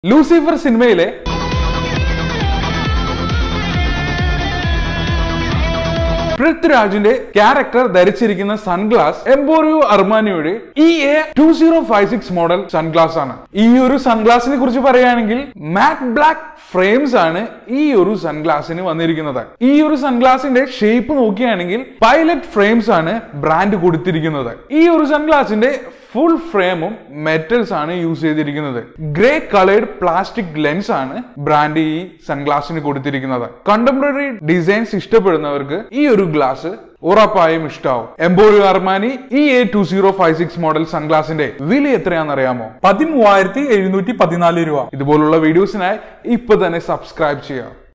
Lucifer സിനിമയിലെ പൃഥ്വിരാജിന്റെ character ധരിച്ചിരിക്കുന്ന സൺഗ്ലാസ് എംബോറിയോ അർമാനിയുടെ E A two zero five six model sunglass ആണ് ഈ ഒരു സൺഗ്ലാസിനെ കുറിച്ച് പറയുകയാണെങ്കിൽ മാറ്റ് ബ്ലാക്ക് ഫ്രെയിംസ് ആണ് ഈ ഒരു സൺഗ്ലാസിന് വന്നിരിക്കുന്നത് ഈ ഒരു സൺഗ്ലാസിന്റെ ഷേപ്പ് നോക്കുകയാണെങ്കിൽ പൈലറ്റ് ഫ്രെയിംസ് ആണ് ബ്രാൻഡ് കൊടുത്തിരിക്കുന്നത് ഈ ഒരു സൺഗ്ലാസിന്റെ ഫുൾ ഫ്രെയിമും മെറ്റൽസ് ആണ് യൂസ് ചെയ്തിരിക്കുന്നത് ഗ്രേ കളേർഡ് പ്ലാസ്റ്റിക് ലെൻസ് ആണ് ബ്രാൻഡ് ഈ സൺഗ്ലാസിന് കൊടുത്തിരിക്കുന്നത് കണ്ടംപററി ഡിസൈൻസ് ഇഷ്ടപ്പെടുന്നവർക്ക് ഈ ഒരു ഗ്ലാസ് ഉറപ്പായും ഇഷ്ടാവും എംബോറിയോ അർമാനി ഈ A two zero five six model സൺഗ്ലാസിന്റെ വില എത്രയാണെന്ന് അറിയാമോ പതിമൂവായിരത്തി എഴുന്നൂറ്റി പതിനാല് രൂപ ഇതുപോലുള്ള വീഡിയോസിനായി ഇപ്പൊ തന്നെ സബ്സ്ക്രൈബ് ചെയ്യാം